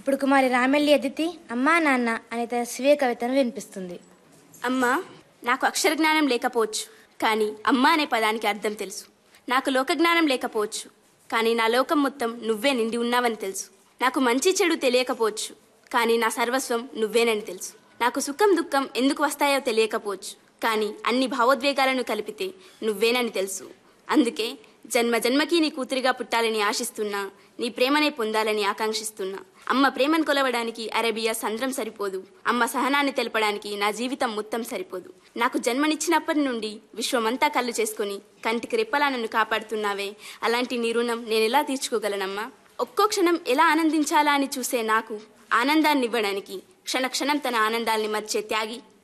అప్పుడు కుమారి రామెల్లి ఎదితి అమ్మా నాన్న అనే తన స్వీయ కవితను వినిపిస్తుంది అమ్మా నాకు అక్షర జ్ఞానం లేకపోవచ్చు కానీ అమ్మ అనే పదానికి అర్థం తెలుసు నాకు లోక జ్ఞానం లేకపోవచ్చు కానీ నా లోకం మొత్తం నువ్వే నిండి ఉన్నావని తెలుసు నాకు మంచి చెడు తెలియకపోవచ్చు కానీ నా సర్వస్వం నువ్వేనని తెలుసు నాకు సుఖం దుఃఖం ఎందుకు వస్తాయో తెలియకపోవచ్చు కానీ అన్ని భావోద్వేగాలను కలిపితే నువ్వేనని తెలుసు అందుకే జన్మ జన్మకి నీ కూతురిగా పుట్టాలని ఆశిస్తున్నా నీ ప్రేమనే పొందాలని ఆకాంక్షిస్తున్నా అమ్మ ప్రేమను కొలవడానికి అరేబియా సంద్రం సరిపోదు అమ్మ సహనాన్ని తెలపడానికి నా జీవితం మొత్తం సరిపోదు నాకు జన్మనిచ్చినప్పటి నుండి విశ్వమంతా కళ్ళు చేసుకుని కంటికి రెప్పలా నన్ను కాపాడుతున్నావే అలాంటి నీ రుణం నేను ఎలా తీర్చుకోగలనమ్మా ఒక్కో క్షణం ఎలా ఆనందించాలా అని చూసే నాకు ఆనందాన్ని ఇవ్వడానికి క్షణ క్షణం తన ఆనందాల్ని మర్చే త్యాగి